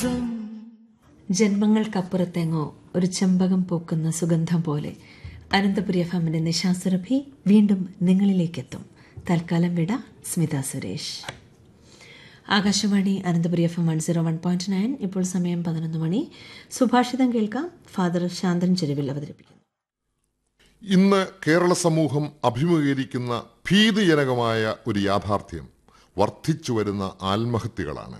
സുഖം ജന്മങ്ങൾക്കപ്പുറത്തെങ്ങോ ഒരു ചെമ്പകം പൂക്കുന്ന സുഗന്ധം പോലെ അനന്തപുരി എഫ് എമ്മിന്റെ നിശാസുരഭി വീണ്ടും നിങ്ങളിലേക്കെത്തും തൽക്കാലം വിട Smitha Suresh Akashvani Ananthapuri F M one zero one point nine ഇപ്പോൾ സമയം പതിനൊന്ന് മണി സുഭാഷിതം കേൾക്കാം ഫാദർ ശാന്തൻ ചെരുവിൽ അവതരിപ്പിക്കുന്നു ഇന്ന് കേരള സമൂഹം അഭിമുഖീകരിക്കുന്ന ഭീതിജനകമായ ഒരു യാഥാർത്ഥ്യം വർദ്ധിച്ചു വരുന്ന ആത്മഹത്യകളാണ്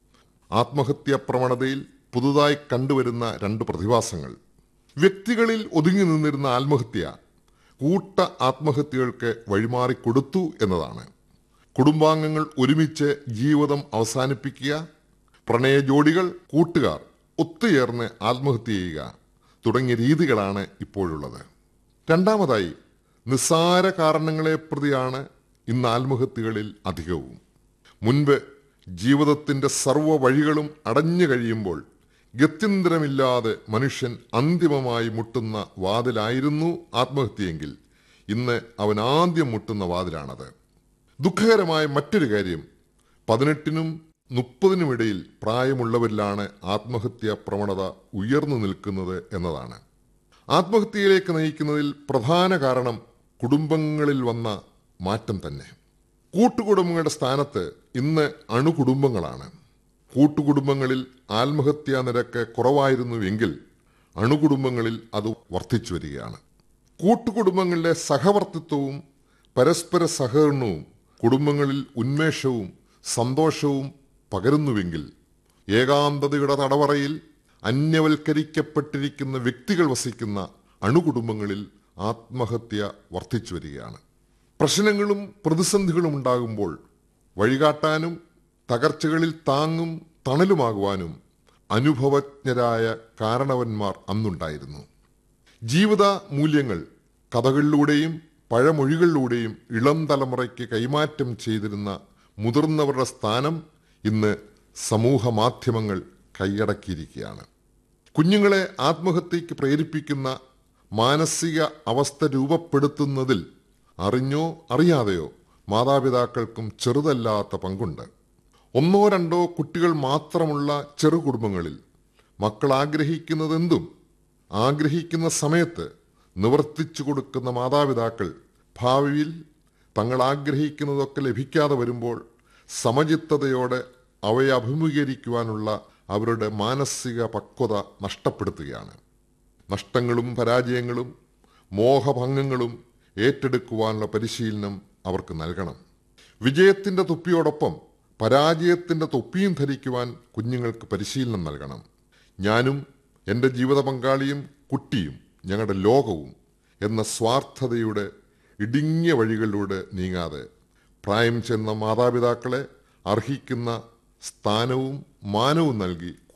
ആത്മഹത്യാ പ്രവണതയിൽ പുതുതായി കണ്ടുവരുന്ന രണ്ട് പ്രതിഭാസങ്ങൾ വ്യക്തികളിൽ ഒതുങ്ങി നിന്നിരുന്ന ആത്മഹത്യ കൂട്ട ആത്മഹത്യകൾക്ക് വഴിമാറിക്കൊടുത്തു എന്നതാണ് കുടുംബാംഗങ്ങൾ ഒരുമിച്ച് ജീവിതം അവസാനിപ്പിക്കുക പ്രണയ ജോഡികൾ കൂട്ടുകാർ ഒത്തുചേർന്ന് ആത്മഹത്യ ചെയ്യുക തുടങ്ങിയ രീതികളാണ് ഇപ്പോഴുള്ളത് രണ്ടാമതായി നിസ്സാര കാരണങ്ങളെ പ്രതിയാണ് ഇന്ന് ആത്മഹത്യകളിൽ അധികവും മുൻപ് ജീവിതത്തിന്റെ സർവ്വ വഴികളും അടഞ്ഞു കഴിയുമ്പോൾ ഗത്യന്തരമില്ലാതെ മനുഷ്യൻ അന്തിമമായി മുട്ടുന്ന വാതിലായിരുന്നു ആത്മഹത്യയെങ്കിൽ ഇന്ന് അവൻ ആദ്യം മുട്ടുന്ന വാതിലാണത് ദുഃഖകരമായ മറ്റൊരു കാര്യം പതിനെട്ടിനും മുപ്പതിനുമിടയിൽ പ്രായമുള്ളവരിലാണ് ആത്മഹത്യാ പ്രവണത ഉയർന്നു നിൽക്കുന്നത് എന്നതാണ് ആത്മഹത്യയിലേക്ക് നയിക്കുന്നതിൽ പ്രധാന കാരണം കുടുംബങ്ങളിൽ വന്ന മാറ്റം തന്നെ കൂട്ടുകുടുംബങ്ങളുടെ സ്ഥാനത്ത് ഇന്ന് അണുകുടുംബങ്ങളാണ് കൂട്ടുകുടുംബങ്ങളിൽ ആത്മഹത്യാ നിരക്ക് കുറവായിരുന്നുവെങ്കിൽ അണുകുടുംബങ്ങളിൽ അത് വർദ്ധിച്ചു വരികയാണ് കൂട്ടുകുടുംബങ്ങളിലെ സഹവർത്തിത്വവും പരസ്പര സഹകരണവും കുടുംബങ്ങളിൽ ഉന്മേഷവും സന്തോഷവും പകരുന്നുവെങ്കിൽ ഏകാന്തതയുടെ തടവറയിൽ അന്യവൽക്കരിക്കപ്പെട്ടിരിക്കുന്ന വ്യക്തികൾ വസിക്കുന്ന അണുകുടുംബങ്ങളിൽ ആത്മഹത്യ വർദ്ധിച്ചു വരികയാണ് പ്രശ്നങ്ങളും പ്രതിസന്ധികളും ഉണ്ടാകുമ്പോൾ വഴികാട്ടാനും തകർച്ചകളിൽ താങ്ങും തണലുമാകുവാനും അനുഭവജ്ഞരായ കാരണവന്മാർ അന്നുണ്ടായിരുന്നു ജീവിത മൂല്യങ്ങൾ കഥകളിലൂടെയും പഴമൊഴികളിലൂടെയും ഇളം തലമുറയ്ക്ക് കൈമാറ്റം ചെയ്തിരുന്ന മുതിർന്നവരുടെ സ്ഥാനം ഇന്ന് സമൂഹ മാധ്യമങ്ങൾ കൈയടക്കിയിരിക്കുകയാണ് കുഞ്ഞുങ്ങളെ ആത്മഹത്യയ്ക്ക് പ്രേരിപ്പിക്കുന്ന മാനസിക അവസ്ഥ രൂപപ്പെടുത്തുന്നതിൽ അറിഞ്ഞോ അറിയാതെയോ മാതാപിതാക്കൾക്കും ചെറുതല്ലാത്ത പങ്കുണ്ട് ഒന്നോ രണ്ടോ കുട്ടികൾ മാത്രമുള്ള ചെറു കുടുംബങ്ങളിൽ മക്കൾ ആഗ്രഹിക്കുന്നതെന്തും ആഗ്രഹിക്കുന്ന സമയത്ത് നിവർത്തിച്ചു കൊടുക്കുന്ന മാതാപിതാക്കൾ ഭാവിയിൽ തങ്ങൾ ആഗ്രഹിക്കുന്നതൊക്കെ ലഭിക്കാതെ വരുമ്പോൾ സമചിത്തതയോടെ അവയെ അഭിമുഖീകരിക്കുവാനുള്ള അവരുടെ മാനസിക പക്വത നഷ്ടപ്പെടുത്തുകയാണ് നഷ്ടങ്ങളും പരാജയങ്ങളും മോഹഭംഗങ്ങളും ഏറ്റെടുക്കുവാനുള്ള പരിശീലനം അവർക്ക് നൽകണം വിജയത്തിന്റെ തൊപ്പിയോടൊപ്പം പരാജയത്തിന്റെ തൊപ്പിയും ധരിക്കുവാൻ കുഞ്ഞുങ്ങൾക്ക് പരിശീലനം നൽകണം ഞാനും എൻ്റെ ജീവിത പങ്കാളിയും കുട്ടിയും ഞങ്ങളുടെ ലോകവും എന്ന സ്വാർത്ഥതയുടെ ഇടുങ്ങിയ വഴികളിലൂടെ നീങ്ങാതെ പ്രായം ചെന്ന മാതാപിതാക്കളെ അർഹിക്കുന്ന സ്ഥാനവും മാനവും നൽകി